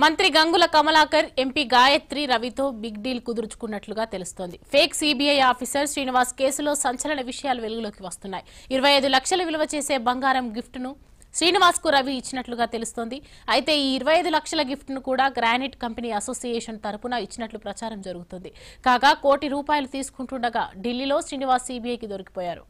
మంత్రి గంగుల కమలాకర్ ఎంపీ గాయత్రి రవితో big deal కుదుర్చుకున్నట్లుగా తెలుస్తోంది ఫేక్ సీబీఐ ఆఫీసర్ శ్రీనివాస్ కేసులో సంచలన విషయాలు వెలుగులోకి వస్తున్నాయి ఇరవై ఐదు లక్షల విలువ చేసే బంగారం గిఫ్ట్ను శ్రీనివాస్ కు రవి ఇచ్చినట్లుగా తెలుస్తోంది అయితే ఈ ఇరవై ఐదు లక్షల గిఫ్ట్ ను కూడా గ్రానైట్ కంపెనీ అసోసియేషన్ తరపున ఇచ్చినట్లు ప్రచారం జరుగుతుంది కాగా కోటి రూపాయలు తీసుకుంటుండగా ఢిల్లీలో శ్రీనివాస్ సీబీఐకి దొరికిపోయారు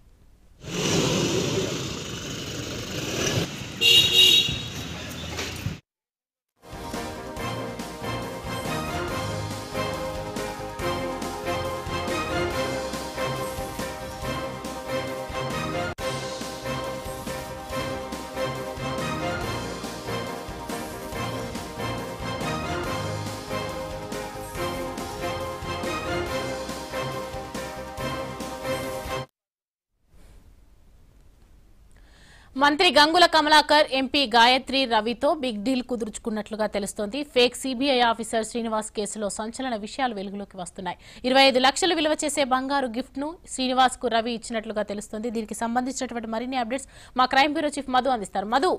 మంత్రి గంగుల కమలాకర్ ఎంపీ గాయత్రి రవితో బిగ్ డీల్ కుదుర్చుకున్నట్లుగా తెలుస్తోంది ఫేక్ సీబీఐ ఆఫీసర్ శ్రీనివాస్ కేసులో సంచలన విషయాలు వెలుగులోకి వస్తున్నాయి ఇరవై ఐదు లక్షలు విలువ చేసే బంగారు గిఫ్ట్ ను శ్రీనివాస్ కు రవి ఇచ్చినట్లుగా తెలుస్తోంది దీనికి సంబంధించినటువంటి మరిన్ని అప్డేట్స్ మా క్రైమ్ బ్యూరో చీఫ్ మధు అందిస్తారు మధు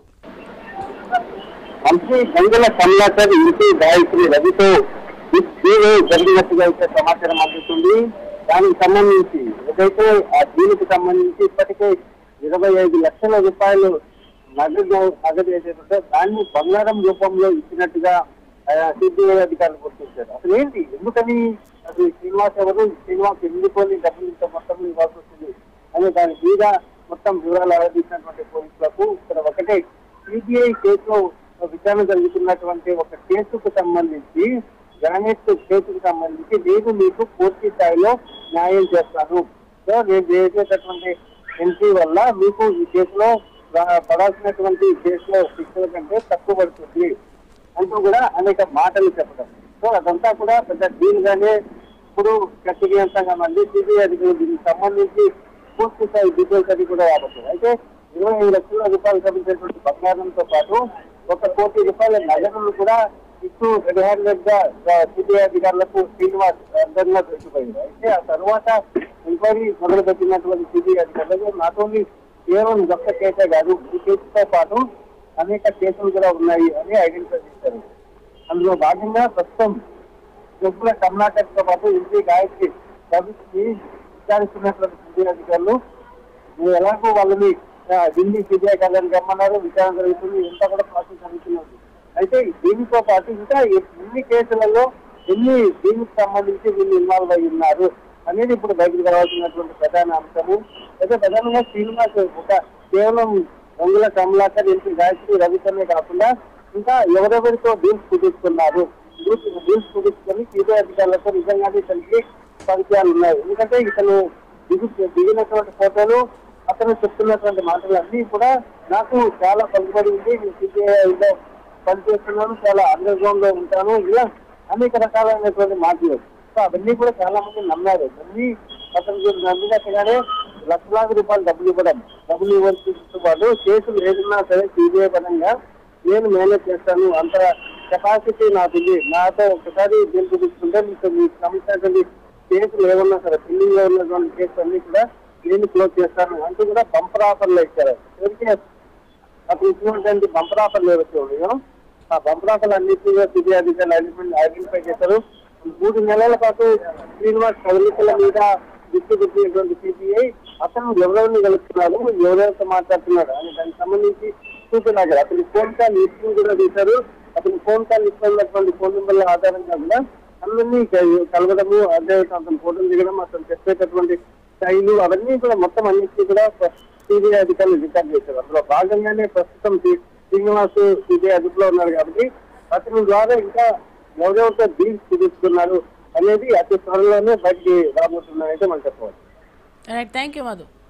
మంత్రి గంగుల కమలాకర్ ఇంటి గాయత్రి రవితో డీల్ జరిగినట్టుగా అయితే సమాచారం అందుతుంది దానికి సంబంధించి ఏదైతే ఆ డీల్కి సంబంధించి ఇప్పటికే ఇరవై ఐదు లక్షల రూపాయలు నగదు నగదు ఏదైతే దాన్ని బంగారం రూపంలో ఇచ్చినట్టుగా సిబిఐ అధికారులు గుర్తించారు అసలు ఏంటి ఎందుకని అసలు శ్రీనివాస్ ఎవరు శ్రీనివాస్ ఎందుకొని డబ్బులు ఇంత మొత్తం ఇవ్వాల్సి వస్తుంది అనే దాని మీద మొత్తం వివరాలు ఆలోచించినటువంటి పోలీసులకు ఇక్కడ ఒకటే సిబిఐ కేసులో విచారణ జరుగుతున్నటువంటి ఒక కేసుకు సంబంధించి గ్రానైట్ కేసుకు సంబంధించి నేను మీకు పూర్తి స్థాయిలో న్యాయం చేస్తాను సో నేను చేసేటటువంటి ఎంట్రీ వల్ల మీకు ఈ కేసులో రా- పడాల్సినటువంటి కేసులో శిక్షల కంటే తక్కువ పడుతుంది అంటూ కూడా అనేక మాటలు చెప్పడం సో అదంతా కూడా పెద్ద డీల్ గానే ఇప్పుడు చర్చనీయాంతంగా మంది సిబిఐ అధికారులు దీనికి సంబంధించి పూర్తి స్థాయి డీటెయిల్స్ అది కూడా రాబోతుంది అయితే ఇరవై ఐదు లక్షల రూపాయలు సంబంధించినటువంటి బంగారంతో పాటు ఒక కోటి రూపాయల నగదులు కూడా ఇస్తూ రెడ్ హ్యాండెడ్ గా సిబిఐ అధికారులకు శ్రీనివాస్ అందరిలో దొరికిపోయింది అయితే ఆ తర్వాత ఎంక్వైరీ మొదలు పెట్టినటువంటి సిబిఐ అధికారులకు నాట్ ఓన్లీ కేవలం ఒక్క కేసే కాదు ఈ కేసుతో పాటు అనేక కేసులు కూడా ఉన్నాయి అని ఐడెంటిఫై చేశారు అందులో భాగంగా ప్రస్తుతం గొప్పల కర్ణాటకతో పాటు ఇంటి గాయత్రి ప్రభుత్వం విచారిస్తున్నటువంటి సిబిఐ అధికారులు మీరు ఎలాగో వాళ్ళని ఆ, ఢిల్లీ సిబిఐ కార్యాలయానికి రమ్మన్నారు విచారణ జరుగుతుంది ఇంత కూడా ప్రాసెస్ జరుగుతున్నది అయితే దీనితో పాటు ఇంకా ఎ- ఎన్ని కేసులలో ఎన్ని దీనికి సంబంధించి వీళ్ళు ఇన్వాల్వ్ అయి ఉన్నారు అనేది ఇప్పుడు బయటకు రావాల్సినటువంటి ప్రధాన అంశము అయితే ప్రధానంగా శ్రీనివాస్ ఒక కేవలం రంగుల కమలాకర్ ఎంపీ గాయత్రి రవికర్నే కాకుండా ఇంకా ఎవరెవరితో డీల్స్ కుదుర్చుకున్నారు డీల్స్ కుదుర్చుకొని సిబిఐ అధికారులతో నిజంగానే ఇతనికి పరిచయాలు ఉన్నాయి ఎందుకంటే ఇతను దిగు దిగినటువంటి ఫోటోలు అతను చెప్తున్నటువంటి మాటలు అన్ని కూడా నాకు చాలా పలుకుబడి ఉంది నేను సిబిఐలో పనిచేస్తున్నాను చాలా అండర్ గ్రౌండ్ లో ఉంటాను ఇలా అనేక రకాలైనటువంటి మాటలు సో అవన్నీ కూడా చాలా మంది నమ్మారు అన్ని అతనికి నమ్మినట్టుగానే లక్షలాది రూపాయలు డబ్బులు ఇవ్వడం డబ్బులు ఇవ్వాల్సిన పాటు కేసులు ఏదన్నా సరే సిబిఐ పరంగా నేను మేనేజ్ చేస్తాను అంత కెపాసిటీ నాకు ఉంది నాతో ఒకసారి దీన్ని చూపించుకుంటే మీకు మీకు సంబంధించినటువంటి కేసులు ఏమన్నా సరే పెళ్లింగ్ లో ఉన్నటువంటి కేసులు అన్ని కూడా నేను క్లోజ్ చేస్తాను అంటూ కూడా బంపర్ ఆఫర్లు ఇచ్చారు ఎవరికి అప్పుడు ఇచ్చినటువంటి బంపర్ ఆఫర్లు ఏవైతే ఉన్నాయో ఆ బంపర్ ఆఫర్లు అన్నింటినీ సిబిఐ అధికారులు ఐడెంటిఫై ఐడెంటిఫై చేశారు మూడు నెలల పాటు శ్రీనివాస్ కదలికల మీద దృష్టి పెట్టినటువంటి సిబిఐ అతను ఎవరెవరిని కలుపుతున్నాడు ఎవరెవరితో మాట్లాడుతున్నాడు అని దానికి సంబంధించి చూపినారు అతని ఫోన్ కాల్ లిస్టింగ్ కూడా తీశారు అతని ఫోన్ కాల్ లిస్ట్ ఉన్నటువంటి ఫోన్ నెంబర్ల ఆధారంగా కూడా అందరినీ క- కలవడము అదే అతను ఫోటోలు దిగడం అతను చెప్పేటటువంటి శైలు అవన్నీ కూడా మొత్తం అన్నింటినీ కూడా సిబిఐ అధికారులు రికార్డ్ చేశారు అందులో భాగంగానే ప్రస్తుతం శ్రీ- శ్రీనివాస్ సిబిఐ అదుపులో ఉన్నారు కాబట్టి అతని ద్వారా ఇంకా ఎవరెవరితో డీల్స్ కుదుర్చుకున్నారు అనేది అతి త్వరలోనే బయటికి రాబోతుందని అయితే మనం చెప్పవచ్చు రైట్ థ్యాంక్ యూ మధు